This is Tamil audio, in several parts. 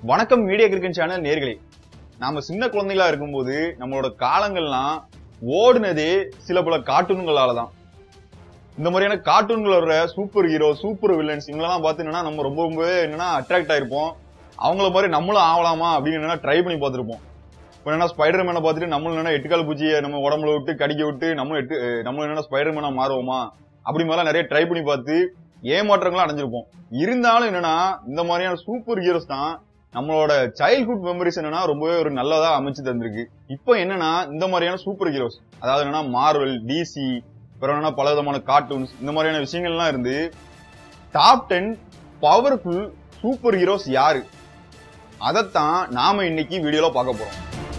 வணக்கம் மீடியா கிரிக்கெட் சேனல் நேர்களே நாம சின்ன குழந்தைகளா இருக்கும்போது நம்மளோட காலங்கள்லாம் ஓடுனதே சில பல கார்ட்டூன்களால தான் இந்த மாதிரியான கார்ட்டூன்கள் வர்ற சூப்பர் ஹீரோ சூப்பர் வில்லன்ஸ் இவங்களெல்லாம் பார்த்து என்னன்னா நம்ம ரொம்ப ரொம்பவே என்னன்னா அட்ராக்ட் ஆயிருப்போம் அவங்கள மாதிரி நம்மளும் ஆகலாமா அப்படின்னு என்னன்னா ட்ரை பண்ணி பார்த்திருப்போம் இப்போ என்ன ஸ்பைடர் மேனை பார்த்துட்டு நம்மளும் என்ன எட்டுக்கால் பூச்சியை நம்ம உடம்புல விட்டு கடிக்க விட்டு நம்ம எட்டு நம்ம என்ன ஸ்பைடர் மேனா மாறுவோமா அப்படி மாதிரிலாம் நிறைய ட்ரை பண்ணி பார்த்து ஏமாற்றங்களும் அடைஞ்சிருப்போம் இருந்தாலும் என்னன்னா இந்த மாதிரியான சூப்பர் ஹீரோஸ் தான் நம்மளோட சைல்ட்ஹுட் மெமரிஸ் என்னன்னா ரொம்பவே ஒரு நல்லதா அமைச்சு தந்திருக்கு இப்போ என்னன்னா இந்த மாதிரியான சூப்பர் ஹீரோஸ் அதாவது என்னன்னா மார்வல் டிசி அப்புறம் என்னன்னா பல விதமான கார்ட்டூன்ஸ் இந்த மாதிரியான விஷயங்கள்லாம் இருந்து top ten powerful superheroes யாரு அதைத்தான் நாம இன்னைக்கு வீடியோல பார்க்க போறோம்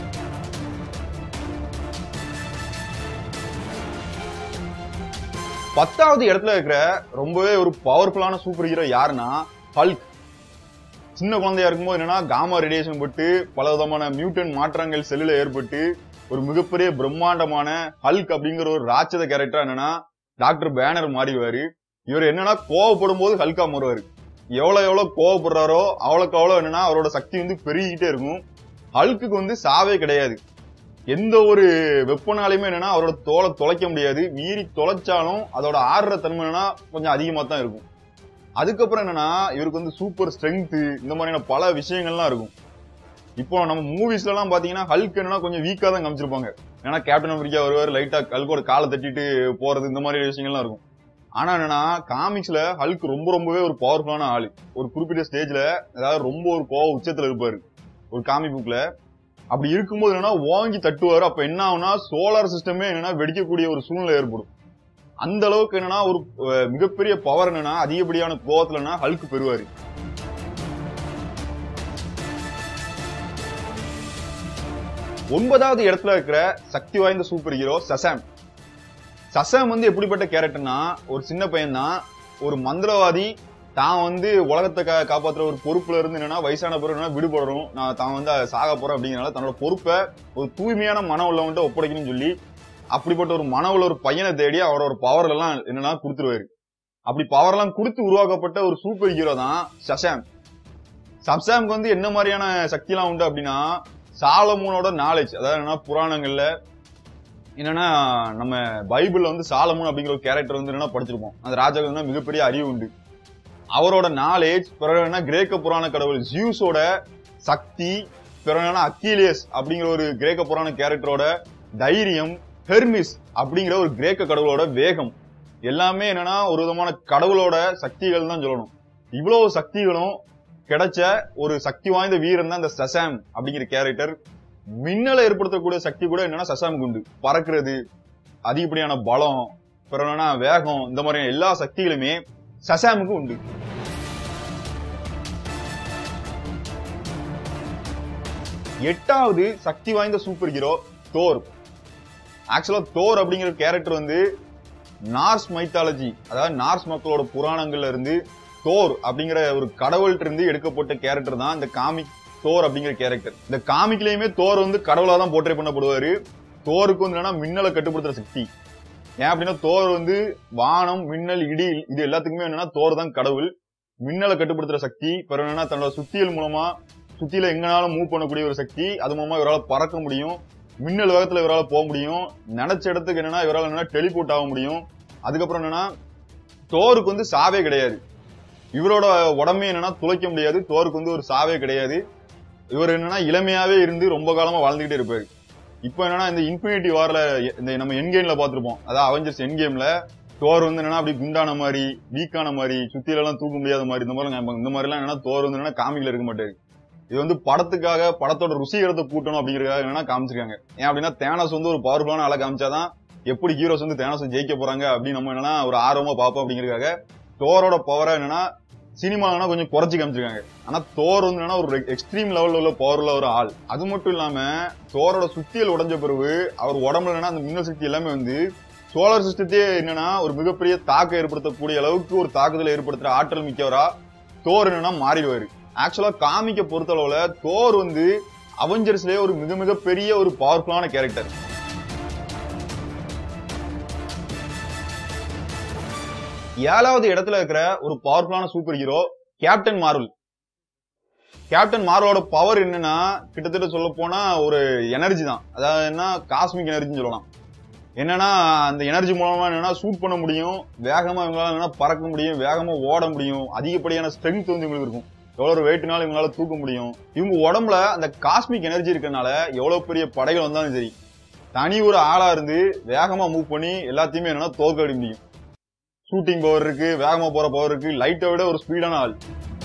பத்தாவது இடத்துல இருக்கிற ரொம்பவே ஒரு பவர்ஃபுல்லான சூப்பர் ஹீரோ யாருன்னா ஹல்க் சின்ன குழந்தையா இருக்கும்போது என்னன்னா காமா ரேடியேஷன் பட்டு பல விதமான மியூட்டன் மாற்றங்கள் செல்லுல ஏற்பட்டு ஒரு மிகப்பெரிய பிரம்மாண்டமான ஹல்க் அப்படிங்கிற ஒரு ராட்சத கேரக்டரா என்னன்னா டாக்டர் பேனர் மாறிவாரு இவர் என்னன்னா கோவப்படும் போது ஹல்கா மாறுவாரு எவ்வளவு எவ்வளவு கோவப்படுறாரோ அவ்வளவுக்கு அவ்வளவு என்னன்னா அவரோட சக்தி வந்து பெருகிக்கிட்டே இருக்கும் ஹல்க்குக்கு வந்து சாவே கிடையாது எந்த ஒரு வெப்பனாலையுமே என்னன்னா அவரோட தோலை தொலைக்க முடியாது மீறி தொலைச்சாலும் அதோட ஆடுற தன்மை என்னன்னா கொஞ்சம் அதிகமா தான் இருக்கும் அதுக்கப்புறம் என்னன்னா இவருக்கு வந்து சூப்பர் ஸ்ட்ரென்த் இந்த மாதிரியான பல விஷயங்கள்லாம் இருக்கும் இப்போ நம்ம மூவிஸ்ல எல்லாம் பாத்தீங்கன்னா ஹல்க் என்னன்னா கொஞ்சம் வீக்கா தான் காமிச்சிருப்பாங்க ஏன்னா கேப்டன் அமெரிக்கா வருவார் லைட்டா ஹல்கோட காலை தட்டிட்டு போறது இந்த மாதிரி விஷயங்கள்லாம் இருக்கும் ஆனா என்னன்னா காமிக்ஸ்ல ஹல்க் ரொம்ப ரொம்பவே ஒரு பவர்ஃபுல்லான ஆளு ஒரு குறிப்பிட்ட ஸ்டேஜ்ல அதாவது ரொம்ப ஒரு கோவ உச்சத்துல இருப்பாரு ஒரு காமிக் புக்ல அப்படி இருக்கும்போது என்னன்னா ஓங்கி தட்டுவாரு அப்ப என்ன ஆகும்னா சோலார் சிஸ்டமே என்னன்னா வெடிக்கக்கூடிய ஒரு சூழ்நிலை ஏற்படும் அந்த அளவுக்கு என்னன்னா ஒரு அஹ், மிகப்பெரிய பவர் என்னன்னா அதிகப்படியான கோவத்துலன்னா ஹல்க் பெறுவாரு ஒன்பதாவது இடத்துல இருக்கிற சக்தி வாய்ந்த சூப்பர் ஹீரோ சசாம் சசாம் வந்து எப்படிப்பட்ட கேரக்டர்னா ஒரு சின்ன பையன் தான் ஒரு மந்திரவாதி தான் வந்து உலகத்தை கா- காப்பாத்துற ஒரு பொறுப்புல இருந்து என்னன்னா வயசான பிறகு என்னன்னா விடுபடணும் நான் தான் வந்து சாக போறேன் அப்படிங்கறனால தன்னோட பொறுப்பை ஒரு தூய்மையான மனம் உள்ளவன்ட்டு ஒப்படைக்கணும்னு சொல்லி அப்படிப்பட்ட ஒரு மனம் உள்ள ஒரு பையனை தேடி அவரோட பவர் எல்லாம் என்னன்னா கொடுத்துருவாரு அப்படி பவர் எல்லாம் கொடுத்து உருவாக்கப்பட்ட ஒரு சூப்பர் ஹீரோ தான் சசாம் சப்சாம்க்கு வந்து என்ன மாதிரியான சக்தி எல்லாம் உண்டு அப்படின்னா சாலமூனோட நாலேஜ் அதாவது என்னன்னா புராணங்கள்ல என்னன்னா நம்ம பைபிள்ல வந்து சாலமூன் அப்படிங்கிற ஒரு கேரக்டர் வந்து என்னன்னா படிச்சிருப்போம் அந்த ராஜாவுக்கு வந்து மிகப்பெரிய அறிவு உண்டு அவரோட நாலேஜ் பிறகு என்ன கிரேக்க புராண கடவுள் ஜியூஸோட சக்தி பிறகு என்ன அக்கீலியஸ் அப்படிங்கிற ஒரு கிரேக்க புராண கேரக்டரோட தைரியம் ஹெர்மிஸ் அப்படிங்கிற ஒரு கிரேக்க கடவுளோட வேகம் எல்லாமே என்னன்னா ஒரு விதமான கடவுளோட சக்திகள் தான் சொல்லணும் இவ்வளவு சக்திகளும் கிடைச்ச ஒரு சக்தி வாய்ந்த வீரன் தான் இந்த சசாம் அப்படிங்கிற கேரக்டர் மின்னலை ஏற்படுத்தக்கூடிய சக்தி கூட என்னன்னா சசாமுக்கு உண்டு பறக்கிறது அதிகப்படியான பலம் பிறகு என்னன்னா வேகம் இந்த மாதிரியான எல்லா சக்திகளுமே சசாமுக்கு உண்டு எட்டாவது சக்தி வாய்ந்த சூப்பர் ஹீரோ தோர் ஆக்சுவலா தோர் அப்படிங்கிற கேரக்டர் வந்து நார்ஸ் மைத்தாலஜி அதாவது நார்ஸ் மக்களோட புராணங்கள்ல இருந்து தோர் அப்படிங்கிற ஒரு கடவுள்கிட்ட இருந்து எடுக்கப்பட்ட கேரக்டர் தான் இந்த காமிக் தோர் அப்படிங்கிற கேரக்டர் இந்த காமிக்லயுமே தோர் வந்து கடவுளா தான் போர்ட்ரே பண்ணப்படுவாரு தோருக்கு வந்து என்னன்னா மின்னலை கட்டுப்படுத்துற சக்தி ஏன் அப்படின்னா தோர் வந்து வானம் மின்னல் இடி இது எல்லாத்துக்குமே என்னன்னா தோர் தான் கடவுள் மின்னலை கட்டுப்படுத்துற சக்தி பிறகு என்னன்னா தன்னோட சுத்தியல் மூலமா சுத்தியில எங்கனாலும் மூவ் பண்ணக்கூடிய ஒரு சக்தி அது மூலமா இவரால் பறக்க முடியும் மின்னல் வேகத்துல இவரால் போக முடியும் நினைச்ச இடத்துக்கு என்னன்னா இவரால் என்னன்னா டெலிபோர்ட் ஆக முடியும் அதுக்கப்புறம் என்னன்னா தோருக்கு வந்து சாவே கிடையாது இவரோட உடம்பே என்னன்னா துளைக்க முடியாது தோருக்கு வந்து ஒரு சாவே கிடையாது இவர் என்னன்னா இளமையாவே இருந்து ரொம்ப காலமா வாழ்ந்துகிட்டே இருப்பாரு இப்போ என்னன்னா இந்த இன்ஃபினிட்டி வார்ல இந்த நம்ம என்கேம்ல பாத்திருப்போம் அதாவது அவெஞ்சர்ஸ் என்கேம்ல தோர் வந்து என்னன்னா அப்படி குண்டான மாதிரி வீக்கான மாதிரி சுத்தியில எல்லாம் தூக்க முடியாத மாதிரி இந்த மாதிரி இந்த மாதிரி எல்லாம் என்னன்னா தோர் வந்து என்னன்னா காமிக்ல இருக்க மாட்டாரு இது வந்து படத்துக்காக படத்தோட ருசிகரத்தை கூட்டணும் அப்படிங்கறதுக்காக என்னன்னா காமிச்சிருக்காங்க ஏன் அப்படின்னா தேனஸ் வந்து ஒரு பவர்ஃபுல்லான ஆளை காமிச்சாதான் எப்படி ஹீரோஸ் வந்து தேனஸ் ஜெயிக்க போறாங்க அப்படின்னு நம்ம என்னன்னா ஒரு ஆர்வமா பார்ப்போம் அப்படிங்கறதுக்காக தோரோட பவரை என்னன்னா சினிமானா கொஞ்சம் குறைச்சு காமிச்சிருக்காங்க ஆனா தோர் வந்து என்னன்னா ஒரு எக்ஸ்ட்ரீம் லெவல்ல உள்ள பவர் உள்ள ஒரு ஆள் அது மட்டும் இல்லாம தோரோட சுத்தியல் உடைஞ்ச பிறகு அவர் உடம்புல என்னன்னா அந்த மின்னல் சக்தி எல்லாமே வந்து சோலார் சிஸ்டத்தையே என்னன்னா ஒரு மிகப்பெரிய தாக்கம் ஏற்படுத்தக்கூடிய அளவுக்கு ஒரு தாக்குதலை ஏற்படுத்துற ஆற்றல் மிக்கவரா தோர் என்னன்னா மாறிடுவாரு ஆக்சுவலா காமிக்க பொறுத்தளவுல தோர் வந்து அவெஞ்சர்ஸ்லயே ஒரு மிக மிக பெரிய ஒரு பவர்ஃபுல்லான கேரக்டர் ஏழாவது இடத்துல இருக்கிற ஒரு பவர்ஃபுல்லான superhero Captain Marvel Captain மார்வலோட பவர் என்னன்னா கிட்டத்தட்ட சொல்ல போனா ஒரு எனர்ஜி தான் அதாவது என்ன காஸ்மிக் எனர்ஜின்னு சொல்லலாம் என்னன்னா அந்த எனர்ஜி மூலமா என்னன்னா ஷூட் பண்ண முடியும் வேகமா இவங்களால என்னன்னா பறக்க முடியும் வேகமா ஓட முடியும் அதிகப்படியான ஸ்ட்ரென்த் வந்து இவங்களுக்கு இருக்கும் எவ்வளவு ஒரு வெயிட்னாலும் இவங்களால தூக்க முடியும் இவங்க உடம்புல அந்த காஸ்மிக் எனர்ஜி இருக்கறனால எவ்வளவு பெரிய படைகள் வந்தாலும் சரி தனி ஒரு ஆளா இருந்து வேகமா மூவ் பண்ணி எல்லாத்தையுமே என்னன்னா தோற்கடிக்க முடியும் ஷூட்டிங் பவர் இருக்கு வேகமா போற பவர் இருக்கு லைட்டை விட ஒரு ஸ்பீடான ஆள்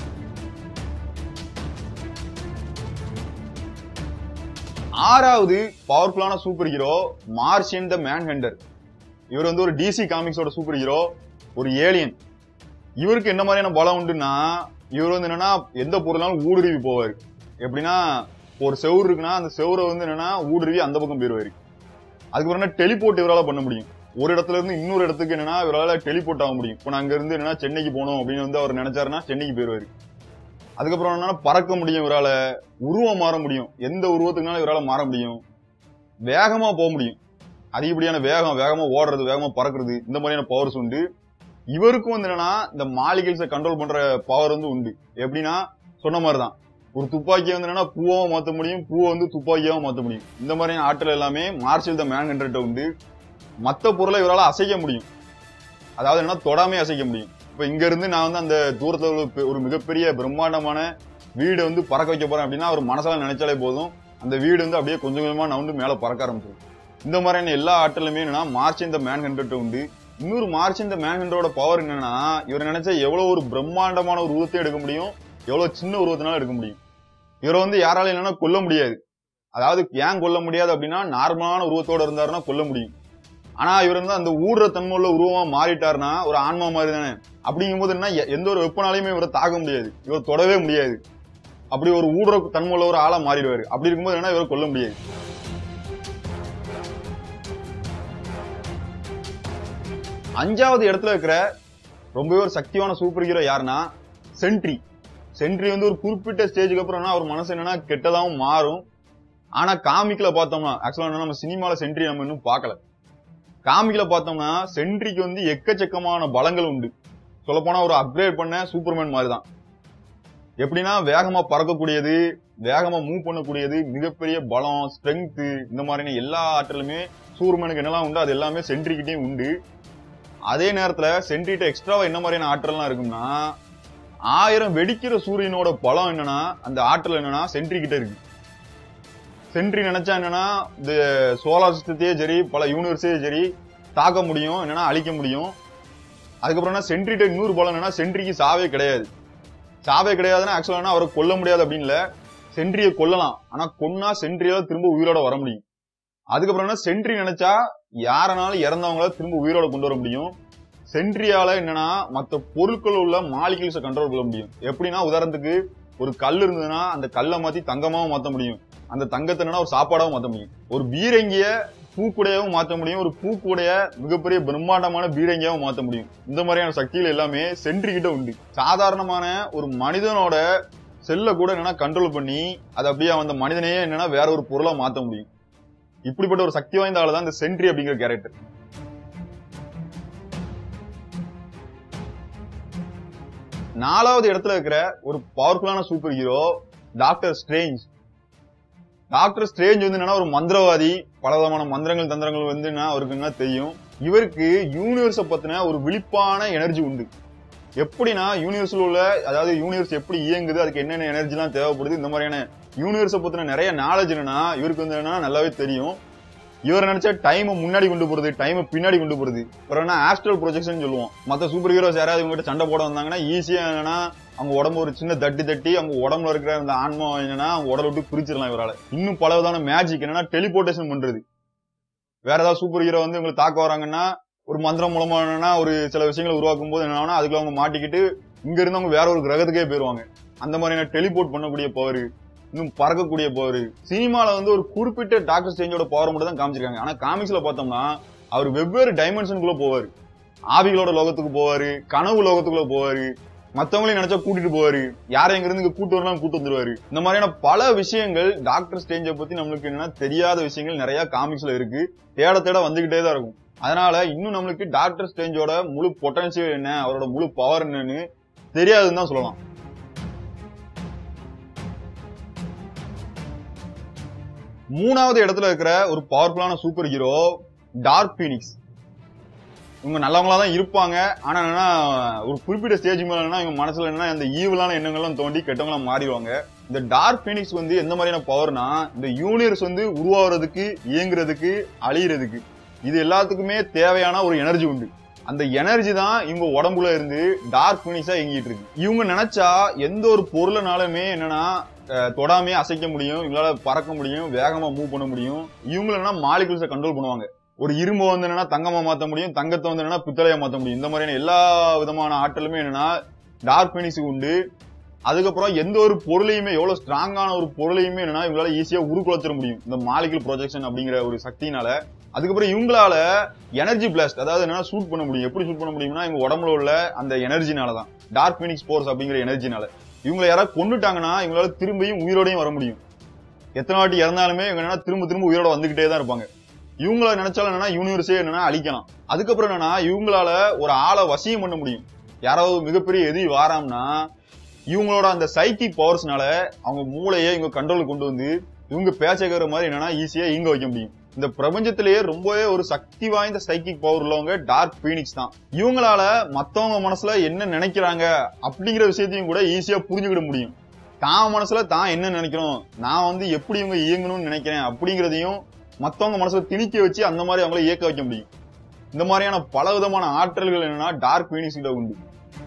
ஆறாவது பவர்ஃபுல்லான superhero Martian the Manhunter இவர் வந்து ஒரு டிசி காமிக்ஸோட சூப்பர் ஹீரோ ஒரு ஏலியன் இவருக்கு என்ன மாதிரியான பலம் உண்டுன்னா இவர் வந்து என்னன்னா எந்த பொருளாலும் ஊடுருவி போவாரு எப்படின்னா ஒரு செவுரு இருக்குன்னா அந்த செவுரை வந்து என்னன்னா ஊடுருவி அந்த பக்கம் போயிருவாரு அதுக்கப்புறம் என்ன டெலிபோர்ட் இவரால் பண்ண முடியும் ஒரு இடத்துல இருந்து இன்னொரு இடத்துக்கு என்னன்னா இவரால் டெலிபோர்ட் ஆக முடியும் இப்போ நான் அங்க இருந்து என்னன்னா சென்னைக்கு போகணும் அப்படின்னு வந்து அவர் நினைச்சாருன்னா சென்னைக்கு போயிருவாரு அதுக்கப்புறம் என்னன்னா பறக்க முடியும் இவரால உருவம் மாற முடியும் எந்த உருவத்துக்குனாலும் இவரால மாற முடியும் வேகமா போக முடியும் அதிகப்படியான வேகம் வேகமா ஓடுறது வேகமா பறக்கிறது இந்த மாதிரியான பவர்ஸ் உண்டு இவருக்கும் வந்து என்னன்னா இந்த மாலிகல்ஸை கண்ட்ரோல் பண்ற பவர் வந்து உண்டு எப்படின்னா சொன்ன மாதிரிதான் ஒரு துப்பாக்கியை வந்து என்னன்னா பூவாவும் மாத்த முடியும் பூவை வந்து துப்பாக்கியாவும் மாத்த முடியும் இந்த மாதிரியான ஆற்றல் எல்லாமே மார்ஷல் த மேன் ஹண்ட்ரட் உண்டு மத்த பொருளை இவரால அசைக்க முடியும் அதாவது என்ன தொடாமே அசைக்க முடியும் இப்ப இங்க இருந்து நான் வந்து அந்த தூரத்துல உள்ள பெ- ஒரு மிகப்பெரிய பிரம்மாண்டமான வீடு வந்து பறக்க வைக்க போறேன் அப்படின்னா அவர் மனசால நினைச்சாலே போதும் அந்த வீடு வந்து அப்படியே கொஞ்சம் கொஞ்சமா நவுண்டு மேல பறக்க ஆரம்பிச்சிடும் இந்த மாதிரியான எல்லா ஆற்றலுமே என்னன்னா மார்ச் இந்த மேன் ஹண்ட்ரட் உண்டு இன்னொரு மார்ச் இந்த மேன் ஹண்ட்ரோட பவர் என்னன்னா இவர் நினைச்சா எவ்வளவு ஒரு பிரம்மாண்டமான ஒரு உருவத்தை எடுக்க முடியும் எவ்வளவு சின்ன உருவத்தினால எடுக்க முடியும் இவரை வந்து யாராலும் இல்லைன்னா கொல்ல முடியாது அதாவது ஏன் கொல்ல முடியாது அப்படின்னா நார்மலான உருவத்தோட இருந்தாருன்னா கொல்ல முடியும் ஆனா இவர் வந்து அந்த ஊடுற தன்மை உள்ள உருவமா மாறிட்டாருன்னா ஒரு ஆன்மா மாதிரி தானே அப்படிங்கும்போது என்ன எ- எந்த ஒரு வெப்பனாலையுமே இவரை தாக்க முடியாது இவர் தொடவே முடியாது அப்படி ஒரு ஊடுற தன்மை உள்ள ஒரு ஆளா மாறிடுவாரு அப்படி இருக்கும்போது என்ன இவரை கொல்ல முடியாது அஞ்சாவது இடத்துல இருக்கிற ரொம்பவே ஒரு சக்தியான சூப்பர் ஹீரோ யாருன்னா சென்ட்ரி சென்ட்ரி வந்து ஒரு குறிப்பிட்ட ஸ்டேஜுக்கு அப்புறம்னா அவர் மனசு என்னன்னா கெட்டதாவும் மாறும் ஆனா காமிக்ல பார்த்தோம்னா ஆக்சுவலா என்னன்னா நம்ம சினிமால சென்ட்ரி நம்ம இன்னும் பார்க்கல காமிக்ல பார்த்தோம்னா சென்ட்ரிக்கு வந்து எக்கச்சக்கமான பலங்கள் உண்டு சொல்ல போனா ஒரு அப்கிரேட் பண்ண சூப்பர்மேன் மாதிரி தான் எப்படின்னா வேகமா பறக்கக்கூடியது வேகமா மூவ் பண்ணக்கூடியது மிகப்பெரிய பலம் ஸ்ட்ரென்த் இந்த மாதிரியான எல்லா ஆற்றலுமே சூப்பர்மேனுக்கு என்னெல்லாம் உண்டு அது எல்லாமே சென்ட்ரிக்கிட்டையும் உண்டு அதே நேரத்துல சென்ட்ரிட்ட எக்ஸ்ட்ராவா என்ன மாதிரியான ஆற்றல்லாம் இருக்கும்னா ஆயிரம் வெடிக்கிற சூரியனோட பலம் என்னன்னா அந்த ஆற்றல் என்னன்னா சென்ட்ரி கிட்ட இருக்கு சென்ட்ரி நினைச்சா என்னன்னா இந்த சோலார் சிஸ்டத்தையே சரி பல யூனிவர்ஸே சரி தாக்க முடியும் என்னன்னா அழிக்க முடியும் அதுக்கப்புறம் என்ன சென்ட்ரிட்ட இன்னொரு பலம் என்னன்னா சென்ட்ரிக்கு சாவே கிடையாது சாவே கிடையாதுன்னா ஆக்சுவலா அவரை கொல்ல முடியாது அப்படின்னு இல்ல சென்ட்ரியை கொல்லலாம் ஆனா கொன்னா சென்ட்ரியால திரும்ப உயிரோட வர முடியும் அதுக்கப்புறம் என்ன சென்ட்ரி நினைச்சா யாரனாலும் இறந்தவங்கள திரும்ப உயிரோட கொண்டு வர முடியும் சென்ட்ரியால என்னன்னா மத்த பொருட்கள் உள்ள மாலிகல்ஸை கண்ட்ரோல் பண்ண முடியும் எப்படின்னா உதாரணத்துக்கு ஒரு கல் இருந்ததுன்னா அந்த கல்லை மாத்தி தங்கமாவும் மாத்த முடியும் அந்த தங்கத்தை என்னன்னா ஒரு சாப்பாடாவும் மாத்த முடியும் ஒரு பீரங்கிய பூக்குடையாவும் மாத்த முடியும் ஒரு பூக்குடைய மிகப்பெரிய பிரம்மாண்டமான பீரங்கியாவும் மாத்த முடியும் இந்த மாதிரியான சக்திகள் எல்லாமே சென்ட்ரி கிட்ட உண்டு சாதாரணமான ஒரு மனிதனோட செல்ல கூட என்னன்னா கண்ட்ரோல் பண்ணி அதை அப்படியே அந்த மனிதனையே என்னன்னா வேற ஒரு பொருளா மாத்த முடியும் இப்படிப்பட்ட ஒரு சக்தி வாய்ந்த ஆளு தான் இந்த சென்ட்ரி அப்படிங்கிற கேரக்டர் நாலாவது இடத்துல இருக்கிற ஒரு பவர்ஃபுல்லான superhero Doctor Strange Doctor Strange வந்து என்னன்னா ஒரு மந்திரவாதி பலவிதமான மந்திரங்கள் தந்திரங்கள் வந்து என்ன அவருக்கு என்ன தெரியும் இவருக்கு யூனிவர்ஸ பத்தின ஒரு விழிப்பான எனர்ஜி உண்டு எப்படின்னா யூனிவர்ஸ்ல உள்ள அதாவது யூனிவர்ஸ் எப்படி இயங்குது அதுக்கு என்னென்ன எனர்ஜி எல்லாம் தேவைப்படுது இந்த மாதிரியான யூனிவர்ஸ பத்தின நிறைய நாலேஜ் என்னன்னா இவருக்கு வந்து என்னன்னா நல்லாவே தெரியும் இவர் நினைச்சா டைம் முன்னாடி கொண்டு போறது டைம் பின்னாடி கொண்டு போறது அப்புறம் என்ன ஆஸ்ட்ரல் ப்ரொஜெக்ஷன் சொல்லுவோம் மத்த சூப்பர் ஹீரோஸ் யாராவது இவங்க கிட்ட சண்டை போட வந்தாங்கன்னா ஈஸியா என்னன்னா அவங்க உடம்பு ஒரு சின்ன தட்டி தட்டி அவங்க உடம்புல இருக்கிற அந்த ஆன்மா என்னன்னா அவங்க உடலை விட்டு பிரிச்சிடலாம் இவரால இன்னும் பல விதமான மேஜிக் என்னன்னா டெலிபோர்டேஷன் பண்றது வேற ஏதாவது சூப்பர் ஹீரோ வந்து இவங்களை தாக்க வராங்கன்னா ஒரு மந்திரம் மூலமா என்னன்னா ஒரு சில விஷயங்களை உருவாக்கும் போது என்ன அதுக்குள்ள அவங்க மாட்டிக்கிட்டு இங்க இருந்து அவங்க வேற ஒரு கிரகத்துக்கே போயிருவாங்க அந்த மாதிரியான டெலிபோர்ட் பண்ணக்கூடிய பவர் இன்னும் பறக்கக்கூடிய பவர் சினிமால வந்து ஒரு குறிப்பிட்ட டாக்டர் ஸ்டேஞ்சோட பவர் மட்டும் தான் காமிச்சிருக்காங்க ஆனா காமிக்ஸ்ல பார்த்தோம்னா அவர் வெவ்வேறு டைமென்ஷனுக்குள்ள போவாரு ஆவிகளோட லோகத்துக்கு போவாரு கனவு லோகத்துக்குள்ள போவாரு மத்தவங்களையும் நினைச்சா கூட்டிட்டு போவாரு யாரை எங்க இருந்து இங்க கூட்டு வரலாம் கூட்டு வந்துருவாரு இந்த மாதிரியான பல விஷயங்கள் டாக்டர் ஸ்டேஞ்சை பத்தி நம்மளுக்கு என்னன்னா தெரியாத விஷயங்கள் நிறைய காமிக்ஸ்ல இருக்கு தேட தேட வந்துகிட்டே தான் இருக்கும் அதனால இன்னும் நம்மளுக்கு டாக்டர் ஸ்டேஞ்சோட முழு பொட்டன்சியல் என்ன அவரோட முழு பவர் என்னன்னு தெரியாதுன்னு தான் சொல்லலாம் மூணாவது இடத்துல இருக்கிற ஒரு பவர்ஃபுல்லான சூப்பர் ஹீரோ டார்க் பீனிக்ஸ் இவங்க நல்லவங்களா தான் இருப்பாங்க ஆனா என்னன்னா ஒரு குறிப்பிட்ட ஸ்டேஜ் மேல என்னன்னா இவங்க மனசுல என்னன்னா இந்த ஈவிலான எண்ணங்கள்லாம் தோண்டி கெட்டவங்களா மாறிடுவாங்க இந்த டார்க் பீனிக்ஸ் வந்து எந்த மாதிரியான பவர்னா இந்த யூனிவர்ஸ் வந்து உருவாகிறதுக்கு இயங்குறதுக்கு அழியறதுக்கு இது எல்லாத்துக்குமே தேவையான ஒரு எனர்ஜி உண்டு அந்த எனர்ஜி தான் இவங்க உடம்புல இருந்து டார்க் பீனிக்ஸா இயங்கிட்டு இருக்கு இவங்க நினைச்சா எந்த ஒரு பொருளைனாலுமே என்னன்னா அஹ், தொடாமே அசைக்க முடியும் இவங்களால பறக்க முடியும் வேகமா மூவ் பண்ண முடியும் இவங்க என்னன்னா மாலிகுல்ஸை கண்ட்ரோல் பண்ணுவாங்க ஒரு இரும்பு வந்து என்னன்னா தங்கமா மாத்த முடியும் தங்கத்தை வந்து என்னன்னா பித்தளையா மாத்த முடியும் இந்த மாதிரியான எல்லா விதமான ஆற்றலுமே என்னன்னா டார்க் பீனிக்ஸுக்கு உண்டு அதுக்கப்புறம் எந்த ஒரு பொருளையுமே எவ்வளவு ஸ்ட்ராங்கான ஒரு பொருளையுமே என்னன்னா இவங்களால ஈஸியா உருக்குலைச்சிட முடியும் இந்த மாலிகுல் ப்ரொஜெக்ஷன் அப்படிங்கிற ஒரு சக்தினால அதுக்கப்புறம் இவங்களால எனர்ஜி பிளாஸ்ட் அதாவது என்னன்னா ஷூட் பண்ண முடியும் எப்படி ஷூட் பண்ண முடியும்னா இவங்க உடம்புல உள்ள அந்த எனர்ஜினால தான் டார்க் பீனிக்ஸ் ஃபோர்ஸ் அப்படிங்கிற எனர்ஜினால இவங்களை யாராவது கொண்டுட்டாங்கன்னா இவங்களால திரும்பியும் உயிரோடையும் வர முடியும் எத்தனை வாட்டி இறந்தாலுமே இவங்க என்னன்னா திரும்ப திரும்ப உயிரோட வந்துகிட்டே தான் இருப்பாங்க இவங்கள நினைச்சாலும் என்னன்னா யூனிவர்ஸே என்னன்னா அழிக்கலாம் அதுக்கப்புறம் என்னன்னா இவங்களால ஒரு ஆளை வசியம் பண்ண முடியும் யாராவது மிகப்பெரிய எதிரி வாராம்னா இவங்களோட அந்த சைக்கிக் பவர்ஸ்னால அவங்க மூளையை இவங்க கண்ட்ரோலுக்கு கொண்டு வந்து இவங்க பேச்ச கேட்கிற மாதிரி என்னன்னா ஈஸியா இயங்க வைக்க முடியும் இந்த பிரபஞ்சத்திலேயே ரொம்பவே ஒரு சக்தி வாய்ந்த சைக்கிக் பவர் உள்ளவங்க டார்க் பீனிக்ஸ் தான் இவங்களால மத்தவங்க மனசுல என்ன நினைக்கிறாங்க அப்படிங்கிற விஷயத்தையும் கூட ஈஸியா புரிஞ்சுக்கிட முடியும் தான் மனசுல தான் என்ன நினைக்கிறோம் நான் வந்து எப்படி இவங்க இயங்கணும்னு நினைக்கிறேன் அப்படிங்கறதையும் மத்தவங்க மனசுல திணிக்க வச்சு அந்த மாதிரி அவங்கள இயக்க வைக்க முடியும் இந்த மாதிரியான பல விதமான ஆற்றல்கள் என்னன்னா டார்க் பீனிக்ஸ் கிட்ட உண்டு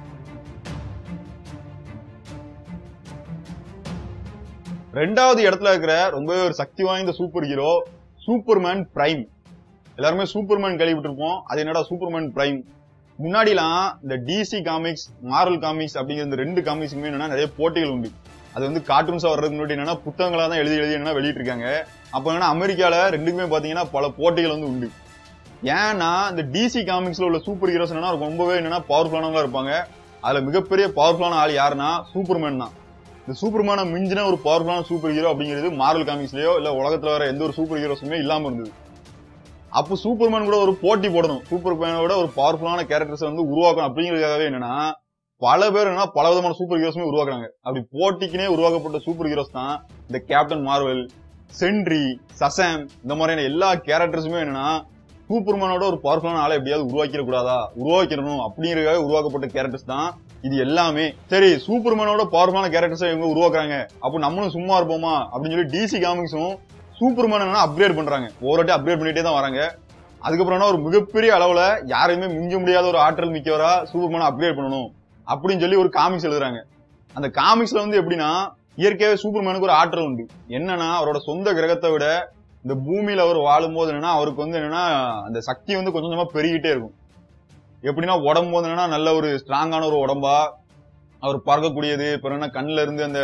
ரெண்டாவது இடத்துல இருக்கிற ரொம்பவே ஒரு சக்தி வாய்ந்த சூப்பர் ஹீரோ சூப்பர்மேன் பிரைம் எல்லாருமே சூப்பர்மேன் கேள்விப்பட்டிருப்போம் அது என்னடா சூப்பர்மேன் பிரைம் முன்னாடிலாம் இந்த டிசி காமிக்ஸ் மார்வல் காமிக்ஸ் அப்படிங்கிற இந்த ரெண்டு காமிக்ஸுக்குமே என்னன்னா நிறைய போட்டிகள் உண்டு அது வந்து கார்ட்டூன்ஸா வர்றதுக்கு முன்னாடி என்னன்னா புத்தகங்களா தான் எழுதி எழுதி என்ன வெளியிட்டு இருக்காங்க அப்ப என்னன்னா அமெரிக்கால ரெண்டுக்குமே பாத்தீங்கன்னா பல போட்டிகள் வந்து உண்டு ஏன்னா இந்த டிசி காமிக்ஸ்ல உள்ள சூப்பர் ஹீரோஸ் என்னன்னா ரொம்பவே என்னன்னா பவர்ஃபுல்லானவங்களா இருப்பாங்க அதுல மிகப்பெரிய பவர்ஃபுல்லான ஆள் யாருன்னா சூப்பர்மேன் தான் இந்த சூப்பர்மேனை மிஞ்சின ஒரு பவர்ஃபுல்லான சூப்பர் ஹீரோ அப்படிங்கிறது மார்வல் காமிக்ஸ்லயோ இல்ல உலகத்துல வர எந்த ஒரு சூப்பர் ஹீரோஸுமே இல்லாம இருந்தது அப்போ சூப்பர்மேன் கூட ஒரு போட்டி போடணும் சூப்பர்மேனோட ஒரு பவர்ஃபுல்லான கேரக்டர்ஸ் வந்து உருவாக்கணும் அப்படிங்கிறதுக்காகவே என்னன்னா பல பேர் என்ன பல விதமான சூப்பர் ஹீரோஸுமே உருவாக்குறாங்க அப்படி போட்டிக்குனே உருவாக்கப்பட்ட சூப்பர் ஹீரோஸ் தான் இந்த கேப்டன் மார்வல் சென்ட்ரி சசாம் இந்த மாதிரியான எல்லா கேரக்டர்ஸுமே என்னன்னா சூப்பர்மேனோட ஒரு பவர்ஃபுல்லான ஆளை எப்படியாவது உருவாக்கிட கூடாதா உருவாக்கிடணும் அப்படிங்கறதுக்காக உருவாக்கப்பட்ட கேரக்டர்ஸ் தான் இது எல்லாமே சரி சூப்பர்மேனோட பவர்ஃபுல்லான கேரக்டர்ஸ் இவங்க உருவாக்குறாங்க அப்போ நம்மளும் சும்மா இருப்போமா அப்படின்னு சொல்லி டிசி காமிக்ஸும் சூப்பர்மேன் அப்கிரேட் பண்றாங்க ஒவ்வொரு வாட்டி அப்கிரேட் பண்ணிட்டே தான் வராங்க அதுக்கப்புறம் என்ன ஒரு மிகப்பெரிய அளவுல யாரையுமே மிஞ்ச முடியாத ஒரு ஆற்றல் மிக்கவரா சூப்பர்மேனை அப்கிரேட் பண்ணணும் அப்படின்னு சொல்லி ஒரு காமிக்ஸ் எழுதுறாங்க அந்த காமிக்ஸ்ல வந்து எப்படின்னா இயற்கையாவே சூப்பர்மேனுக்கு ஒரு ஆற்றல் உண்டு என்னன்னா அவரோட சொந்த கிரகத்தை விட இந்த பூமியில அவர் வாழும்போது என்னன்னா அவருக்கு வந்து என்னன்னா அந்த சக்தி வந்து கொஞ்சம் கொஞ்சமா பெருகிட்டே இருக்கும் எப்படின்னா உடம்பு வந்து என்னன்னா நல்ல ஒரு ஸ்ட்ராங்கான ஒரு உடம்பா அவர் பறக்கக்கூடியது அப்புறம் என்ன கண்ணுல இருந்து அந்த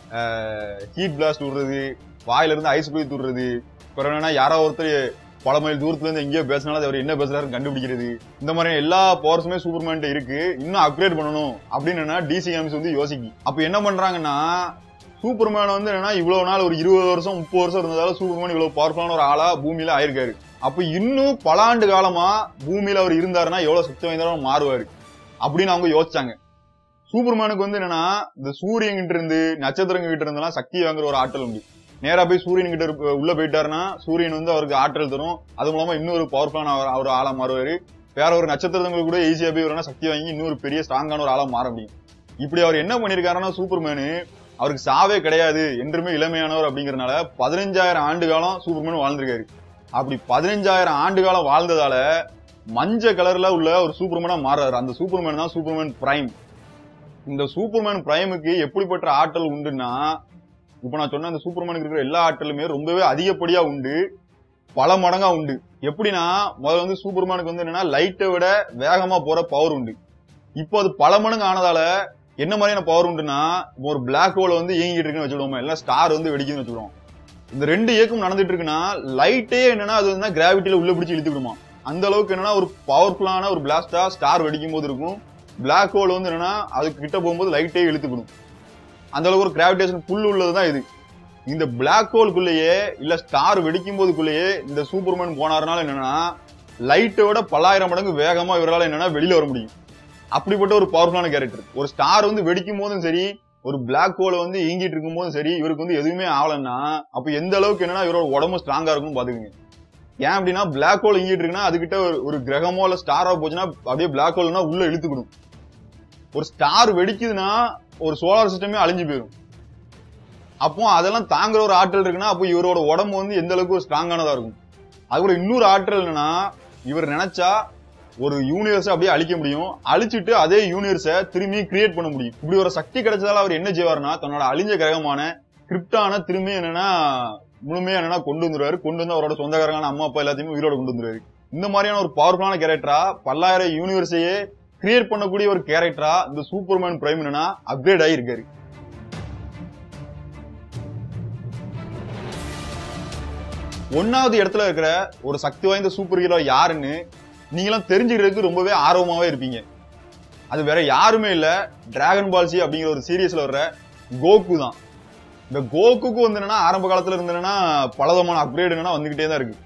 ஹீட் பிளாஸ்ட் விடுறது வாயில இருந்து ஐஸ் குயித்து விடுறது அப்புறம் என்னன்னா யாரோ ஒருத்தர் பல மைல் தூரத்துல இருந்து எங்கேயோ பேசினாலும் அது அவர் என்ன பேசுறாருன்னு கண்டுபிடிக்கிறது இந்த மாதிரி எல்லா பவர்ஸுமே சூப்பர்மேன் இருக்கு இன்னும் அப்கிரேட் பண்ணணும் அப்படின்னு என்ன டிசி கேம்ஸ் வந்து யோசிக்கு அப்ப என்ன பண்றாங்கன்னா சூப்பர்மேன் வந்து என்னன்னா இவ்வளவு நாள் ஒரு இருபது வருஷம் முப்பது வருஷம் இருந்ததால சூப்பர்மேன் இவ்வளவு பவர்ஃபுல்லான ஒரு ஆளா பூமியில ஆயிருக்காரு அப்ப இன்னும் பல ஆண்டு காலமா பூமியில அவர் இருந்தாருன்னா எவ்வளவு சக்தி வாய்ந்தவரும் மாறுவாரு அப்படின்னு அவங்க யோசிச்சாங்க சூப்பர்மேனுக்கு வந்து என்னன்னா இந்த சூரியன் கிட்ட இருந்து நட்சத்திரங்க கிட்ட இருந்தெல்லாம் சக்தி வாங்குற ஒரு ஆற்றல் உண்டு நேரா போய் சூரியன் கிட்ட இருப்ப- உள்ள போயிட்டாருன்னா சூரியன் வந்து அவருக்கு ஆற்றல் தரும் அது மூலமா இன்னொரு பவர்ஃபுல்லான அவர் அவர் ஆளா மாறுவாரு வேற ஒரு நட்சத்திரங்களுக்கு கூட ஈஸியா போய் வரனா சக்தி வாங்கி இன்னொரு பெரிய ஸ்ட்ராங்கான ஒரு ஆளா மாற முடியும் இப்படி அவர் என்ன பண்ணிருக்காருன்னா சூப்பர்மேனு அவருக்கு சாவே கிடையாது என்றுமே இளமையானவர் அப்படிங்கறதுனால பதினஞ்சாயிரம் ஆண்டு காலம் சூப்பர்மேன் வாழ்ந்திருக்காரு அப்படி பதினஞ்சாயிரம் ஆண்டு காலம் வாழ்ந்ததால மஞ்சள் கலர்ல உள்ள ஒரு சூப்பர்மேனா மாறாரு அந்த சூப்பர்மேன் தான் சூப்பர்மேன் பிரைம் இந்த சூப்பர்மேன் பிரைமுக்கு எப்படிப்பட்ட ஆற்றல் உண்டுன்னா இப்ப நான் சொன்ன அந்த சூப்பர்மேனுக்கு இருக்கிற எல்லா ஆற்றலுமே ரொம்பவே அதிகப்படியா உண்டு பல மடங்கா உண்டு எப்படின்னா முதல்ல வந்து சூப்பர்மேனுக்கு வந்து என்னன்னா லைட்டை விட வேகமா போற பவர் உண்டு இப்போ அது பல மடங்கு ஆனதால என்ன மாதிரியான பவர் உண்டுன்னா இப்போ ஒரு பிளாக் ஹோல் வந்து இயங்கிட்டு இருக்குன்னு வச்சுக்கிடுவோம் இல்ல ஸ்டார் வந்து வெடிக்குன்னு வச்சுக்கிடுவோம் இந்த ரெண்டு இயக்கம் நடந்துட்டு இருக்குன்னா லைட்டே என்னன்னா அது வந்து கிராவிட்டியில உள்ள பிடிச்சி இழுத்து விடுமா அந்த அளவுக்கு என்னன்னா ஒரு பவர்ஃபுல்லான ஒரு பிளாஸ்டா ஸ்டார் வெடிக்கும் போது இருக்கும் பிளாக் ஹோல் வந்து என்னன்னா அது கிட்ட போகும்போது லைட்டே இழுத்துக்கிடும் அந்த அளவுக்கு ஒரு கிராவிடேஷன் புல் உள்ளதுதான் இது இந்த பிளாக் ஹோலுக்குள்ளேயே இல்ல ஸ்டார் வெடிக்கும் போதுக்குள்ளேயே இந்த சூப்பர்மேன் போனாருனால என்னன்னா லைட்டை விட பல்லாயிரம் மடங்கு வேகமா இவரால என்னன்னா வெளியில வர முடியும் அப்படிப்பட்ட ஒரு பவர்ஃபுல்லான கேரக்டர் ஒரு ஸ்டார் வந்து வெடிக்கும் போதும் சரி ஒரு பிளாக் ஹோல் வந்து இயங்கிட்டு இருக்கும்போது சரி இவருக்கு வந்து எதுவுமே ஆகலன்னா அப்ப எந்த அளவுக்கு என்னன்னா இவரோட உடம்பு ஸ்ட்ராங்கா இருக்கும்னு பாத்துக்கோங்க ஏன் அப்படின்னா பிளாக் ஹோல் இயங்கிட்டு இருக்குன்னா அதுகிட்ட ஒரு ஒரு கிரகமோ இல்ல ஸ்டாரா போச்சுன்னா அப்படியே பிளாக் ஹோல்னா உள்ள இழுத்துக்கிடும் ஒரு ஸ்டார் வெடிக்குதுன்னா ஒரு சோலார் சிஸ்டமே அழிஞ்சு போயிடும் அப்போ அதெல்லாம் தாங்குற ஒரு ஆற்றல் இருக்குன்னா அப்போ இவரோட உடம்பு வந்து எந்த அளவுக்கு ஒரு ஸ்ட்ராங்கானதா இருக்கும் அதுக்கு இன்னொரு ஆற்றல் என்னன்னா இவர் நினைச்சா ஒரு யூனிவர்ஸை அப்படியே அழிக்க முடியும் அழிச்சிட்டு அதே யூனிவர்ஸை திரும்பி கிரியேட் பண்ண முடியும் இப்படி ஒரு சக்தி கிடைச்சதால அவர் என்ன செய்வாருன்னா தன்னோட அழிஞ்ச கிரகமான கிரிப்டான திரும்பி என்னன்னா முழுமையா என்னன்னா கொண்டு வந்துருவாரு கொண்டு வந்து அவரோட சொந்தக்காரங்களான அம்மா அப்பா எல்லாத்தையுமே உயிரோட கொண்டு வந்துருவாரு இந்த மாதிரியான ஒரு பவர்ஃபுல்லான கேரக்டரா பல்லாயிரம் யூனிவர்ஸையே கிரியேட் பண்ணக்கூடிய ஒரு கேரக்டரா இந்த சூப்பர்மேன் பிரைம் என்னன்னா அப்கிரேட் ஆகியிருக்காரு ஒன்னாவது இடத்துல இருக்கிற ஒரு சக்தி வாய்ந்த சூப்பர் ஹீரோ யாருன்னு நீங்களும் தெரிஞ்சுக்கிறதுக்கு ரொம்பவே ஆர்வமாவே இருப்பீங்க அது வேற யாருமே இல்ல டிராகன் பால்சி அப்படிங்கிற ஒரு சீரியஸ்ல வர்ற கோகு தான் இந்த கோகுக்கு வந்து என்னன்னா ஆரம்ப காலத்துல இருந்து என்னன்னா பலவிதமான அப்கிரேட் என்னன்னா வந்துகிட்டே தான் இருக்கு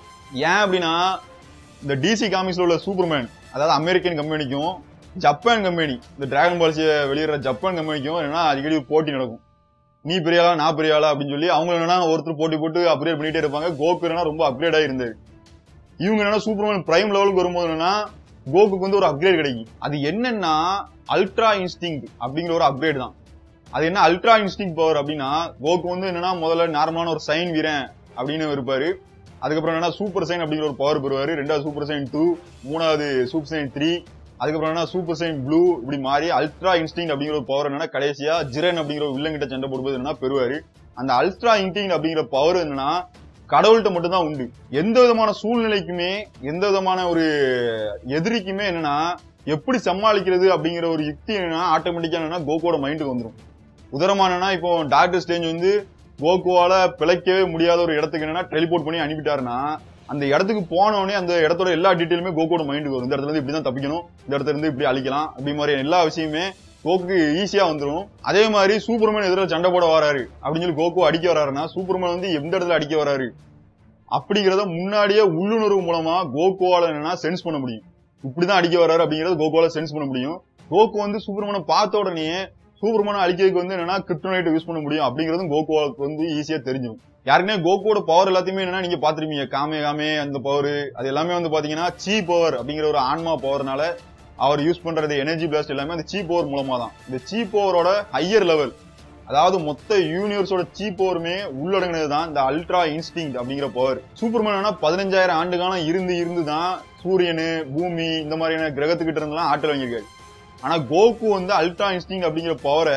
ஏன் அப்படின்னா இந்த டிசி காமிக்ஸ்ல உள்ள சூப்பர்மேன் அதாவது அமெரிக்கன் கம்பெனிக்கும் ஜப்பான் கம்பெனி இந்த டிராகன் பால்சியை வெளியிடுற ஜப்பான் கம்பெனிக்கும் என்னன்னா அடிக்கடி போட்டி நடக்கும் நீ பெரிய ஆளா நான் பெரிய ஆளா அப்படின்னு சொல்லி அவங்க என்னன்னா ஒருத்தர் போட்டி போட்டு அப்கிரேட் பண்ணிட்டே இருப்பாங்க கோகு என்னன்னா ரொம்ப அப்கிரேட் ஆயிருந்தாரு இவங்க என்னன்னா சூப்பர்மேன் பிரைம் லெவலுக்கு வரும்போது என்னன்னா கோகுக்கு வந்து ஒரு அப்கிரேட் கிடைக்கும் அது என்னன்னா அல்ட்ரா இன்ஸ்டிங் அப்படிங்கிற ஒரு அப்கிரேட் தான் அது என்ன அல்ட்ரா இன்ஸ்டிங் பவர் அப்படின்னா கோகு வந்து என்னன்னா முதல்ல நார்மலான ஒரு சைன் வீரன் அப்படின்னு இருப்பாரு அதுக்கப்புறம் என்னன்னா சூப்பர் சைன் அப்படிங்கிற ஒரு பவர் பெறுவாரு ரெண்டாவது சூப்பர் சைன் டூ மூணாவது சூப்பர் சைன் த்ரீ அதுக்கப்புறம் என்ன சூப்பர் சைன் ப்ளூ இப்படி மாறி அல்ட்ரா இன்ஸ்டிங் அப்படிங்கிற ஒரு பவர் என்னன்னா கடைசியா ஜிரன் அப்படிங்கிற ஒரு வில்லங்கிட்ட சண்டை போடும்போது என்னன்னா பெறுவாரு அந்த அல்ட்ரா இன்ஸ்டிங் அப்படிங்கிற பவர் என்னன்னா கடவுள்கிட்ட மட்டும் தான் உண்டு எந்த விதமான சூழ்நிலைக்குமே எந்த விதமான ஒரு எதிரிக்குமே என்னன்னா எப்படி சமாளிக்கிறது அப்படிங்கிற ஒரு யுக்தி என்னன்னா ஆட்டோமேட்டிக்கா என்னன்னா கோகோட மைண்டுக்கு வந்துடும் உதாரணமானா இப்போ டாக்டர் ஸ்டேஞ்ச் வந்து கோகுவால பிழைக்கவே முடியாத ஒரு இடத்துக்கு என்னன்னா டெலிபோர்ட் பண்ணி அனுப்பிட்டாருன்னா அந்த இடத்துக்கு போனோடனே அந்த இடத்தோட எல்லா டீட்டெயிலுமே கோகோட மைண்டுக்கு வரும் இந்த இடத்துல இருந்து இப்படிதான் தப்பிக்கணும் இந்த இடத்துல இருந்து இப்படி அழிக்கலாம் அப்படி மாதிரி எல்லா விஷயமே கோக்கு ஈஸியா வந்துரும் அதே மாதிரி சூப்பர்மேன் எதிர சண்டை போட வராரு அப்படின்னு சொல்லி கோகு அடிக்க வராருன்னா சூப்பர்மேன் வந்து எந்த இடத்துல அடிக்க வராரு அப்படிங்கறத முன்னாடியே உள்ளுணர்வு மூலமா கோகுவால என்னன்னா சென்ஸ் பண்ண முடியும் இப்படிதான் அடிக்க வராரு அப்படிங்கறத கோகுவால சென்ஸ் பண்ண முடியும் கோகு வந்து சூப்பர்மேனை பார்த்த உடனே சூப்பர்மேனை அழிக்கிறதுக்கு வந்து என்னன்னா கிரிப்டோனைட் யூஸ் பண்ண முடியும் அப்படிங்கறதும் கோகுவாவுக்கு வந்து ஈஸியா தெரிஞ்சிடும் யாருக்குமே கோகுவோட பவர் எல்லாத்தையுமே என்னன்னா நீங்க பாத்திருப்பீங்க காமே காமே அந்த பவர் அது எல்லாமே வந்து பாத்தீங்கன்னா சீ பவர் அப்படிங்கிற ஒரு ஆன்மா பவர்னால அவர் யூஸ் பண்றது எனர்ஜி பிளாஸ்ட் எல்லாமே அந்த சீ பவர் மூலமா தான் இந்த சீ பவரோட ஹையர் லெவல் அதாவது மொத்த யூனிவர்ஸோட சீ பவருமே உள்ளடங்கினது தான் இந்த அல்ட்ரா இன்ஸ்டிங் அப்படிங்கிற பவர் சூப்பர்மேன் பதினஞ்சாயிரம் ஆண்டு காலம் இருந்து இருந்து தான் சூரியனு பூமி இந்த மாதிரியான கிரகத்துக்கிட்ட இருந்தெல்லாம் ஆற்றல் வாங்கியிருக்காரு ஆனா கோகு வந்து அல்ட்ரா இன்ஸ்டிங் அப்படிங்கிற பவரை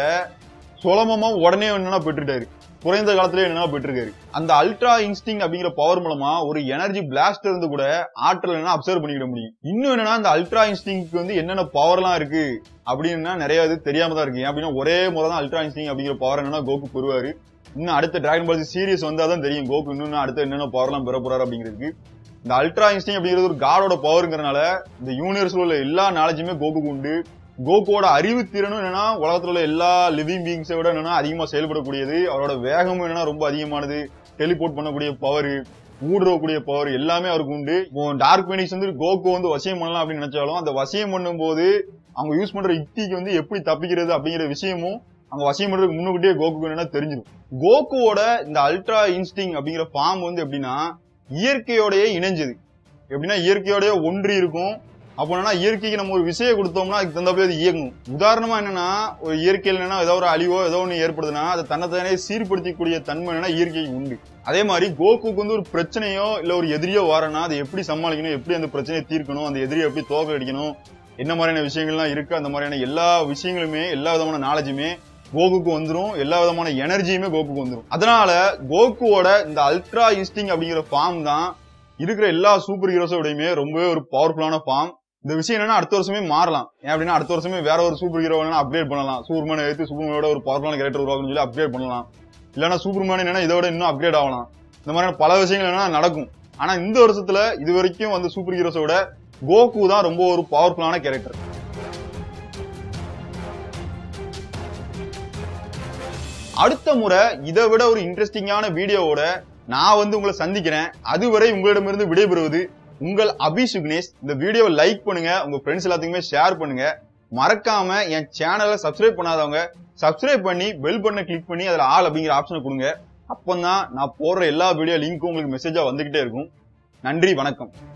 சுலபமா உடனே என்னன்னா பெற்றுட்டாரு குறைந்த காலத்திலே என்னன்னா பெற்றிருக்காரு அந்த அல்ட்ரா இன்ஸ்டிங் அப்படிங்கிற பவர் மூலமா ஒரு எனர்ஜி பிளாஸ்ட் இருந்து கூட ஆற்றல் என்ன அப்சர்வ் பண்ணிக்கிட முடியும் இன்னும் என்னன்னா அந்த அல்ட்ரா இன்ஸ்டிங்க்கு வந்து என்னென்ன பவர்லாம் இருக்கு அப்படின்னா நிறைய இது தெரியாம தான் இருக்கு ஏன் அப்படின்னா ஒரே முறை தான் அல்ட்ரா இன்ஸ்டிங் அப்படிங்கிற பவர் என்னன்னா கோகு பெறுவாரு இன்னும் அடுத்த டிராகன் பால் சீரியஸ் வந்தா தான் தெரியும் கோகு இன்னும் அடுத்த என்னென்ன பவர்லாம் பெற போறாரு அப்படிங்கிறதுக்கு இந்த அல்ட்ரா இன்ஸ்டிங் அப்படிங்கிறது ஒரு காடோட பவருங்கிறனால இந்த யூனிவர்ஸ்ல உள்ள எல்லா நாலேஜுமே கோகுக்கு உண்டு கோகுவோட அறிவு திறனும் என்னன்னா உலகத்துல உள்ள எல்லா லிவிங் பீங்ஸை விட என்னன்னா அதிகமா செயல்படக்கூடியது அவரோட வேகமும் என்னன்னா ரொம்ப அதிகமானது டெலிபோர்ட் பண்ணக்கூடிய பவர் ஊடுறக்கூடிய பவர் எல்லாமே அவருக்கு உண்டு இப்போ டார்க் பெனிக்ஸ் வந்து கோகு வந்து வசியம் பண்ணலாம் அப்படின்னு நினைச்சாலும் அந்த வசியம் பண்ணும்போது அவங்க யூஸ் பண்ற யுக்திக்கு வந்து எப்படி தப்பிக்கிறது அப்படிங்கிற விஷயமும் அவங்க வசியம் பண்றதுக்கு முன்னுக்கிட்டே கோகுக்கு என்னன்னா தெரிஞ்சிடும் கோகுவோட இந்த அல்ட்ரா இன்ஸ்டிங் அப்படிங்கிற ஃபார்ம் வந்து எப்படின்னா இயற்கையோடயே இணைஞ்சது எப்படின்னா இயற்கையோடய ஒன்றி இருக்கும் அப்போ என்னன்னா இயற்கைக்கு நம்ம ஒரு விஷயம் கொடுத்தோம்னா அதுக்கு தகுந்த போய் அது இயங்கும் உதாரணமா என்னன்னா ஒரு இயற்கையில் என்னன்னா ஏதோ ஒரு அழிவோ ஏதோ ஒன்று ஏற்படுதுன்னா அதை தன்னைத்தானே சீர்படுத்திக்கூடிய தன்மை என்னன்னா இயற்கைக்கு உண்டு அதே மாதிரி கோகுக்கு வந்து ஒரு பிரச்சனையோ இல்ல ஒரு எதிரியோ வரனா அதை எப்படி சமாளிக்கணும் எப்படி அந்த பிரச்சனையை தீர்க்கணும் அந்த எதிரியை எப்படி தோக்க அடிக்கணும் என்ன மாதிரியான விஷயங்கள்லாம் இருக்கு அந்த மாதிரியான எல்லா விஷயங்களுமே எல்லா விதமான நாலேஜுமே கோகுக்கு வந்துரும் எல்லா விதமான எனர்ஜியுமே கோகுக்கு வந்துரும் அதனால கோகுவோட இந்த அல்ட்ரா இன்ஸ்டிங் அப்படிங்கிற ஃபார்ம் தான் இருக்கிற எல்லா சூப்பர் ஹீரோஸோடையுமே ரொம்பவே ஒரு பவர்ஃபுல்லான ஃபார்ம் இந்த விஷயம் என்னன்னா அடுத்த வருஷமே மாறலாம் ஏன் அப்படின்னா அடுத்த வருஷமே வேற ஒரு சூப்பர் ஹீரோ அப்கிரேட் பண்ணலாம் சூப்பர்மேனை எடுத்து சூப்பர்மேனோட ஒரு பவர்ஃபுல்லான கேரக்டர் உருவாக்குன்னு சொல்லி அப்கிரேட் பண்ணலாம் இல்லைன்னா சூப்பர்மேன் என்னன்னா இதோட இன்னும் அப்கிரேட் ஆகலாம் இந்த மாதிரியான பல விஷயங்கள் என்னன்னா நடக்கும் ஆனா இந்த வருஷத்துல இது வரைக்கும் வந்து சூப்பர் ஹீரோஸோட கோகு தான் ரொம்ப ஒரு பவர்ஃபுல்லான கேரக்டர் அடுத்த முறை இதை விட ஒரு இன்ட்ரெஸ்டிங்கான வீடியோவோட நான் வந்து உங்களை சந்திக்கிறேன் அதுவரை உங்களிடமிருந்து விடைபெறுவது உங்கள் அபி சுக்னேஷ் இந்த வீடியோவை லைக் பண்ணுங்க உங்க ஃப்ரெண்ட்ஸ் எல்லாத்துக்குமே ஷேர் பண்ணுங்க மறக்காம என் சேனலை சப்ஸ்கிரைப் பண்ணாதவங்க சப்ஸ்கிரைப் பண்ணி பெல் பண்ண கிளிக் பண்ணி அதுல ஆல் அப்படிங்கிற ஆப்ஷனை கொடுங்க அப்பதான் நான் போடுற எல்லா வீடியோ லிங்க்கும் உங்களுக்கு மெசேஜா வந்துகிட்டே இருக்கும் நன்றி வணக்கம்